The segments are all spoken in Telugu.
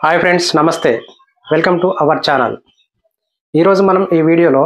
hi friends namaste welcome to our channel ఈరోజు మనం ఈ వీడియోలో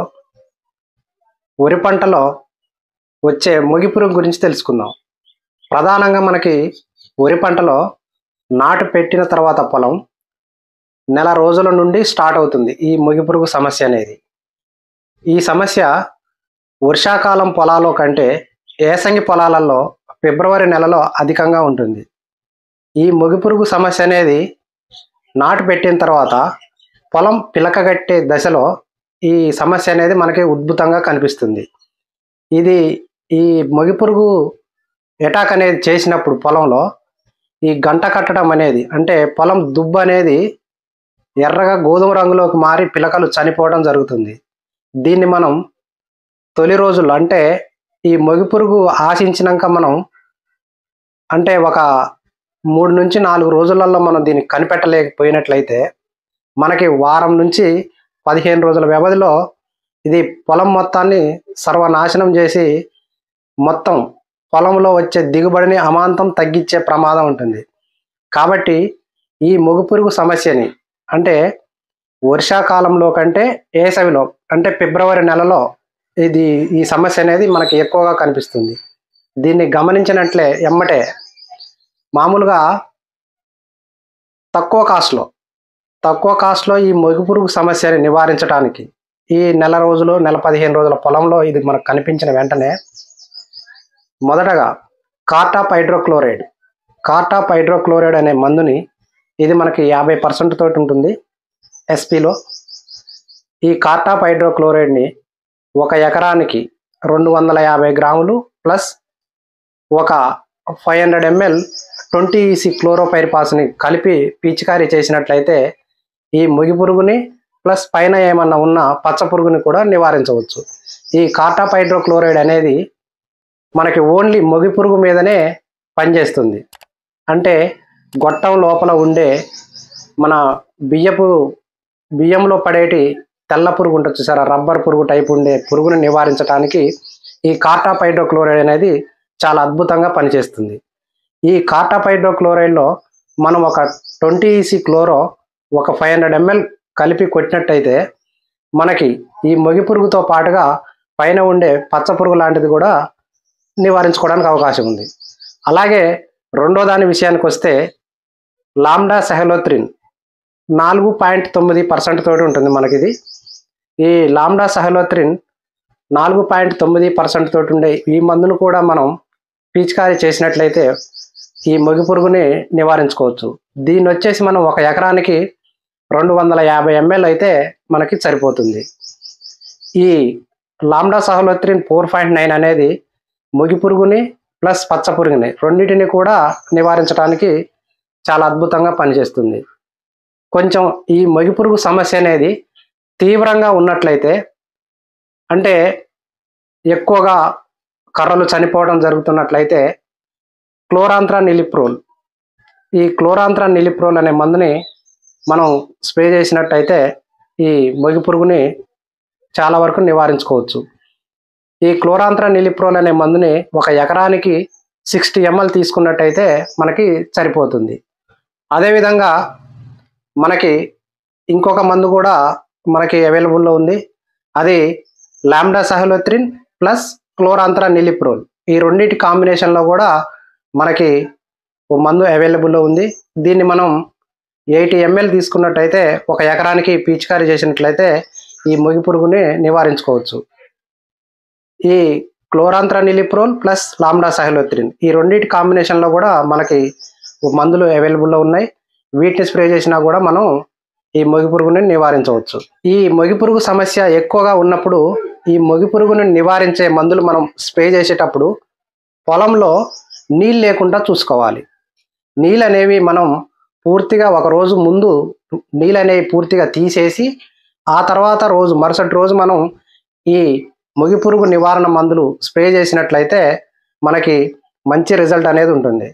వరి పంటలో వచ్చే మొగి పురుగు గురించి తెలుసుకుందాం ప్రధానంగా మనకి వరి పంటలో నాటు పెట్టిన తర్వాత పొలం నెల రోజుల నుండి స్టార్ట్ అవుతుంది ఈ మొగి పురుగు సమస్య అనేది ఈ సమస్య వర్షాకాలం పొలాల్లో కంటే ఏసంగి పొలాలలో ఫిబ్రవరి నెలలో అధికంగా ఉంటుంది ఈ మొగి పురుగు సమస్య అనేది నాటు పెట్టిన తర్వాత పొలం పిలకగట్టే దశలో ఈ సమస్య అనేది మనకి ఉద్భుతంగా కనిపిస్తుంది ఇది ఈ మొగి పురుగు ఎటాక్ అనేది చేసినప్పుడు పొలంలో ఈ గంట కట్టడం అనేది అంటే పొలం దుబ్బు అనేది ఎర్రగా గోధుమ రంగులోకి మారి పిలకలు చనిపోవడం జరుగుతుంది దీన్ని మనం తొలి రోజుల్లో అంటే ఈ మొగి పురుగు ఆశించినాక మనం అంటే ఒక మూడు నుంచి నాలుగు రోజులలో మనం దీన్ని కనిపెట్టలేకపోయినట్లయితే మనకి వారం నుంచి పదిహేను రోజుల వ్యవధిలో ఇది పొలం మొత్తాన్ని సర్వనాశనం చేసి మొత్తం పొలంలో వచ్చే దిగుబడిని అమాంతం తగ్గించే ప్రమాదం ఉంటుంది కాబట్టి ఈ మొగు పురుగు సమస్యని అంటే వర్షాకాలంలో కంటే వేసవిలో అంటే ఫిబ్రవరి నెలలో ఇది ఈ సమస్య అనేది మనకి ఎక్కువగా కనిపిస్తుంది దీన్ని గమనించినట్లే ఎమ్మటే మామూలుగా తక్కువ కాస్ట్లో తక్కువ కాస్ట్లో ఈ మొగి పురుగు సమస్యని నివారించడానికి ఈ నెల రోజులు నెల పదిహేను రోజుల పొలంలో ఇది మనకు కనిపించిన వెంటనే మొదటగా కార్టాప్ హైడ్రోక్లోరైడ్ కార్టాప్ హైడ్రోక్లోరైడ్ అనే మందుని ఇది మనకి యాభై పర్సెంట్ తోటి ఉంటుంది ఎస్పీలో ఈ కార్టాప్ హైడ్రోక్లోరైడ్ని ఒక ఎకరానికి రెండు వందల యాభై గ్రాములు ప్లస్ ఒక five hundred ML twenty EC క్లోరోపైరిపాస్ని కలిపి పిచికారీ చేసినట్లయితే ఈ ముగి పురుగుని ప్లస్ పైన ఏమన్నా ఉన్న పచ్చ పురుగుని కూడా నివారించవచ్చు ఈ కార్టాప్ హైడ్రోక్లోరైడ్ అనేది మనకి ఓన్లీ మొగి పురుగు మీదనే పనిచేస్తుంది అంటే గొట్టం లోపల ఉండే మన బియ్యపు బియ్యంలో పడేటి తెల్ల పురుగు ఉంటుంది చూసారా రబ్బర్ పురుగు టైప్ ఉండే పురుగుని నివారించడానికి ఈ కార్టాప్ హైడ్రోక్లోరైడ్ అనేది చాలా అద్భుతంగా పనిచేస్తుంది ఈ కార్టాప్ హైడ్రోక్లోరైడ్లో మనం ఒక ట్వంటీ ఈసీ క్లోరో ఒక ఫైవ్ హండ్రెడ్ ఎంఎల్ కలిపి కొట్టినట్టయితే మనకి ఈ మొగి పురుగుతో పాటుగా పైన ఉండే పచ్చ పురుగు లాంటిది కూడా నివారించుకోవడానికి అవకాశం ఉంది అలాగే రెండో దాని విషయానికి వస్తే లామ్డా సెహలోత్రిన్ నాలుగు పాయింట్ తొమ్మిది పర్సెంట్ తోటి ఉంటుంది మనకి ఇది ఈ లామ్డా సెహలోత్రిన్ నాలుగు పాయింట్ తొమ్మిది పర్సెంట్ తోటి ఉండే ఈ మందును కూడా మనం పిచికారీ చేసినట్లయితే ఈ మొగి పురుగుని నివారించుకోవచ్చు దీన్ని వచ్చేసి మనం ఒక ఎకరానికి రెండు వందల యాభై ఎంఎల్ అయితే మనకి సరిపోతుంది ఈ lambda cyhalothrin four point nine అనేది మొగి పురుగుని ప్లస్ పచ్చ పురుగుని రెండింటిని కూడా నివారించడానికి చాలా అద్భుతంగా పనిచేస్తుంది కొంచెం ఈ మొగి పురుగు సమస్య అనేది తీవ్రంగా ఉన్నట్లయితే అంటే ఎక్కువగా కర్రలు చనిపోవడం జరుగుతున్నట్లయితే క్లోరాంత్రా నిలిప్రోల్ ఈ క్లోరాంత్రా నిలిప్రోల్ అనే మందుని మనం స్ప్రే చేసినట్టయితే ఈ మొగి పురుగుని చాలా వరకు నివారించుకోవచ్చు ఈ క్లోరాంత్రా నిలిప్రోల్ అనే మందుని ఒక ఎకరానికి సిక్స్టీ ఎంఎల్ తీసుకున్నట్టయితే మనకి సరిపోతుంది అదేవిధంగా మనకి ఇంకొక మందు కూడా మనకి అవైలబుల్లో ఉంది అది లామ్డా సహలోత్రిన్ ప్లస్ క్లోరాంత్రా నిలిప్రోల్ ఈ రెండింటి కాంబినేషన్లో కూడా మనకి ఓ మందు అవైలబుల్లో ఉంది దీన్ని మనం ఎయిటీ ఎంఎల్ తీసుకున్నట్టయితే ఒక ఎకరానికి పిచికారీ చేసినట్లయితే ఈ మొగి పురుగుని నివారించుకోవచ్చు ఈ క్లోరాంత్రా నిలిప్రోల్ ప్లస్ లామ్డా సహలోత్రిన్ ఈ రెండింటి కాంబినేషన్లో కూడా మనకి మందులు అవైలబుల్లో ఉన్నాయి వీటిని స్ప్రే చేసినా కూడా మనం ఈ మొగి పురుగుని నివారించవచ్చు ఈ మొగి పురుగు సమస్య ఎక్కువగా ఉన్నప్పుడు ఈ మొగి పురుగుని నివారించే మందులు మనం స్ప్రే చేసేటప్పుడు పొలంలో నీళ్ళు లేకుండా చూసుకోవాలి నీళ్ళు అనేవి మనం పూర్తిగా ఒక రోజు ముందు నీళ్ళు అనేవి పూర్తిగా తీసేసి ఆ తర్వాత రోజు మరుసటి రోజు మనం ఈ మొగి పురుగు నివారణ మందులు స్ప్రే చేసినట్లయితే మనకి మంచి రిజల్ట్ అనేది ఉంటుంది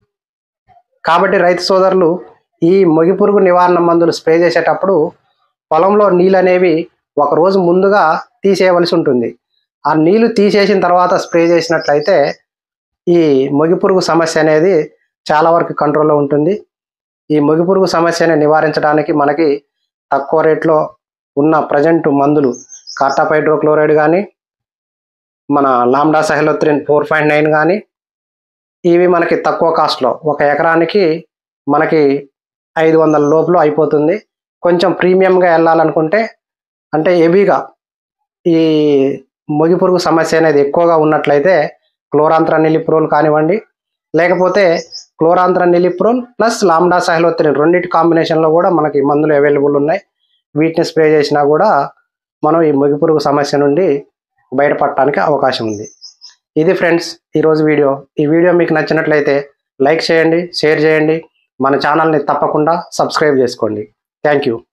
కాబట్టి రైతు సోదరులు ఈ మొగి పురుగు నివారణ మందులు స్ప్రే చేసేటప్పుడు పొలంలో నీళ్ళు అనేవి ఒక రోజు ముందుగా తీసేయవలసి ఉంటుంది ఆ నీళ్లు తీసేసిన తర్వాత స్ప్రే చేసినట్లయితే ఈ మొగి పురుగు సమస్య అనేది చాలా వరకు కంట్రోల్లో ఉంటుంది ఈ మొగి పురుగు సమస్యని నివారించడానికి మనకి తక్కువ రేట్లో ఉన్న ప్రజెంట్ మందులు కార్టాపైడ్రోక్లోరైడ్ కానీ మన lambda cyhalothrin four point nine కానీ ఇవి మనకి తక్కువ కాస్ట్లో ఒక ఎకరానికి మనకి ఐదు వందల లోపల అయిపోతుంది కొంచెం ప్రీమియంగా వెళ్ళాలనుకుంటే అంటే హెవీగా ఈ మొగి పురుగు సమస్య అనేది ఎక్కువగా ఉన్నట్లయితే క్లోరాంత్ర నిలిప్రోల్ కానివ్వండి లేకపోతే క్లోరాంత్ర నిలిప్రోల్ ప్లస్ లాండా సహలోత్రిన్ రెండింటి కాంబినేషన్లో కూడా మనకి మందులు అవైలబుల్ ఉన్నాయి వీటిని స్ప్రే చేసినా కూడా మనం ఈ మొగి పురుగు సమస్య నుండి బయటపడటానికి అవకాశం ఉంది ఇది ఫ్రెండ్స్ ఈరోజు వీడియో ఈ వీడియో మీకు నచ్చినట్లయితే లైక్ చేయండి షేర్ చేయండి మన ఛానల్ని తప్పకుండా సబ్స్క్రైబ్ చేసుకోండి థ్యాంక్ యూ